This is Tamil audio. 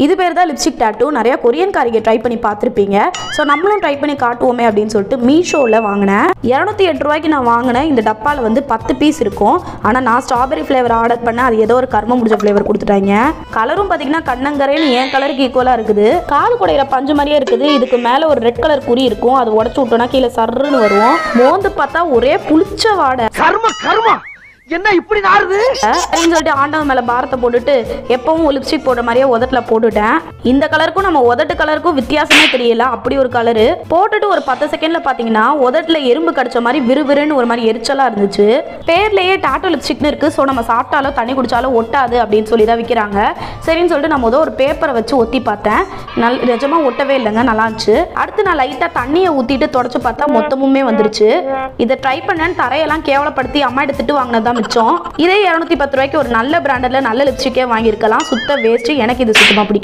இது பேர் தான் லிப்ஸ்டிக் டேட்டூ நிறைய கொரியன் காரிகை ட்ரை பண்ணி பார்த்துருப்பீங்க ஸோ நம்மளும் ட்ரை பண்ணி காட்டுவோமே அப்படின்னு சொல்லிட்டு மீஷோவில் வாங்கினேன் இரநூத்தி எட்டு ரூபாய்க்கு நான் வாங்கினேன் இந்த டப்பாவில் வந்து பத்து பீஸ் இருக்கும் ஆனால் நான் ஸ்ட்ராபெரி ஃப்ளேவர் ஆர்டர் பண்ணேன் அது ஏதோ ஒரு கர்ம முடிஞ்ச ஃப்ளேவர் கொடுத்துட்டாங்க கலரும் பார்த்தீங்கன்னா கண்ணங்கரைன்னு என் கலருக்கு ஈக்குவலாக இருக்குது கால் குடையிற பஞ்சு மாதிரியே இருக்குது இதுக்கு மேலே ஒரு ரெட் கலர் குறி இருக்கும் அது உடச்சு விட்டோம்னா கீழே சர்ருன்னு வரும் மோந்து பார்த்தா ஒரே புளிச்ச வாடை கர்ம கர்மா என்ன இப்படி நாறுது அப்படின்னு சொல்லிட்டு ஆண்டவன் மேல பாரத்தை போட்டுட்டு எப்பவும் லிப்ஸ்டிக் போடுற மாதிரியே உதட்டுல போட்டுட்டேன் இந்த கலருக்கும் நம்ம உதட்டு கலருக்கும் வித்தியாசமே தெரியல அப்படி ஒரு கலரு போட்டுட்டு ஒரு பத்து செகண்ட்ல பாத்தீங்கன்னா உதட்டுல எறும்பு கடிச்ச மாதிரி விறுவிறுன்னு ஒரு மாதிரி எரிச்சலா இருந்துச்சு பேர்லயே டாட்டோ லிப்ஸ்டிக்னு இருக்கு ஸோ நம்ம சாப்பிட்டாலோ தண்ணி குடிச்சாலோ ஒட்டாது அப்படின்னு சொல்லி தான் விற்கிறாங்க சரின்னு சொல்லிட்டு நான் முதல் ஒரு பேப்பரை வச்சு ஒத்தி பார்த்தேன் நல் நிஜமா ஒட்டவே இல்லைங்க நல்லா இருந்துச்சு அடுத்து நான் லைட்டா தண்ணியை ஊத்திட்டு தொடச்சு பார்த்தா மொத்தமுமே வந்துருச்சு இதை ட்ரை பண்ணேன் தரையெல்லாம் கேவலப்படுத்தி அம்மா எடுத்துட்டு வாங்கினது தான் மிச்சம் இதே இரநூத்தி பத்து ரூபாய்க்கு ஒரு நல்ல பிராண்டட்ல நல்ல லிப்ஸ்டிக்கே வாங்கியிருக்கலாம் சுத்த வேஸ்ட் எனக்கு இது சுத்தமா பிடிக்கும்